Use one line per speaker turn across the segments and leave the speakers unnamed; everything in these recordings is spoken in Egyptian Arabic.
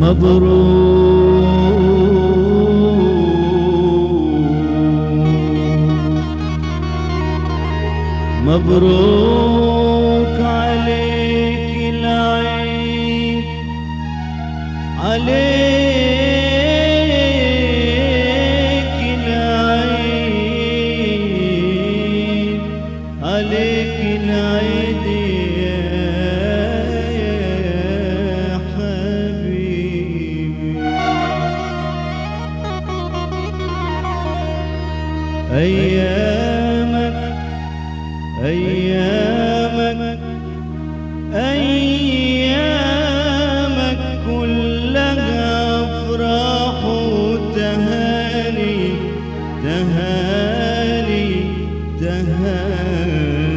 مبروك عليك العيد عليك العيد عليك العيد يا حبيبي أيامك أيامك أيامك كلها أفراح وتهاني تهاني تهاني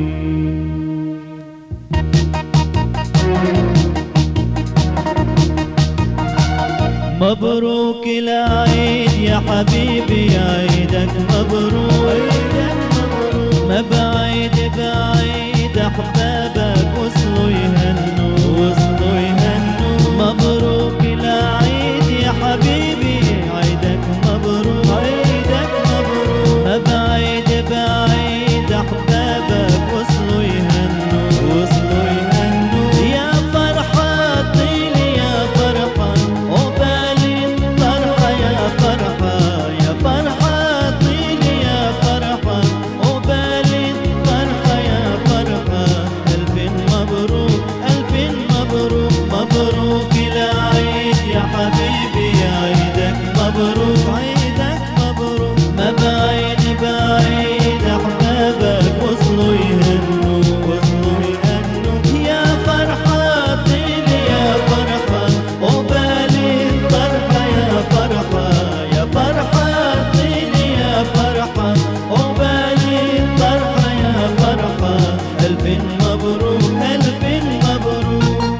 مبروك العيد يا حبيبي عيدك مبروك ما بعيد بعيد احبابك وصلوا يهنوا وصلوا يهنوا مبروك العيد يا حبيبي عيدك مبروك عيدك مبروك ما بعيد بعيد احبابك وصلوا يهنوا وصلوا يهنوا يا فرحة طيلي يا فرحة وبالي الطرحة يا فرحة يا فرحة طيلي يا فرحة وبالي الطرحة يا فرحة ألف مبروك ألف مبروك مبروك العيد يا حبيبي عيدك مبروك عيدك مبروك ما بعيد بعيد أحبابك وصلوا يهنوا وصلوا يهنوا يا فرحة طيلي يا فرحة وبالي الطرحة يا فرحة يا فرحة طيلي يا فرحة وبالي الطرحة يا فرحة ألف مبروك ألف مبروك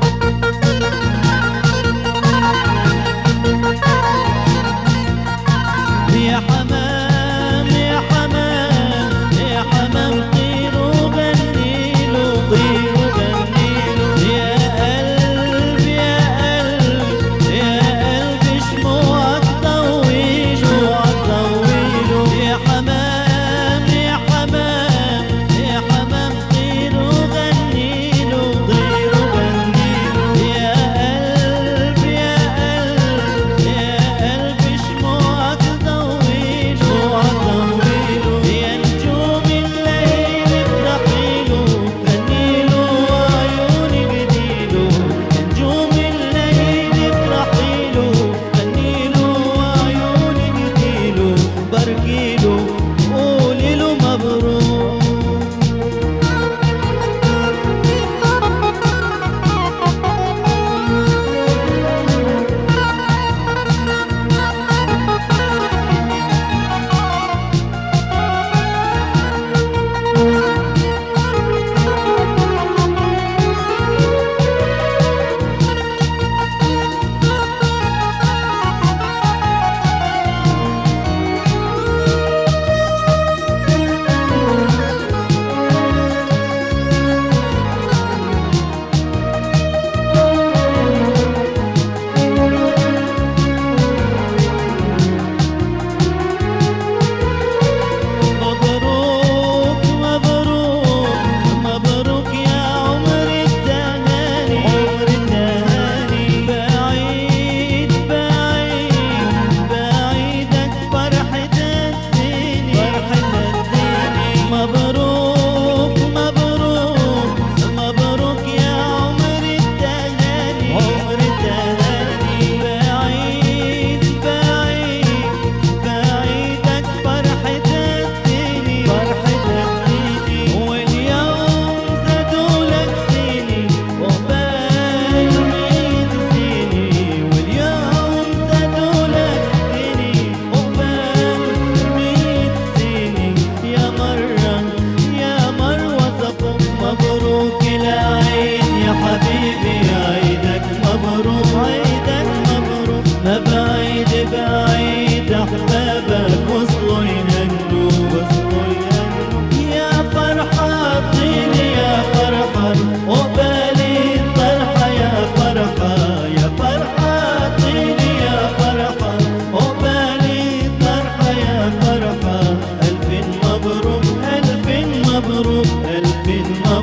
يا حمام يا حمام يا حمام طير وغنيله طير وغنيله يا قلب يا قلب يا قلب شموعك طويل شموعك طويله يا حمام يا حمام يا حمام طير وغنيله طير وغنيله يا قلب يا قلب يا قلب شموعك طويل شموعك طويل يا نجوم الليل افرحيله غنيله وعيوني بديله نجوم الليل افرحيله غنيله وعيوني بديله باركيله قولي له مبروك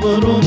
مبروك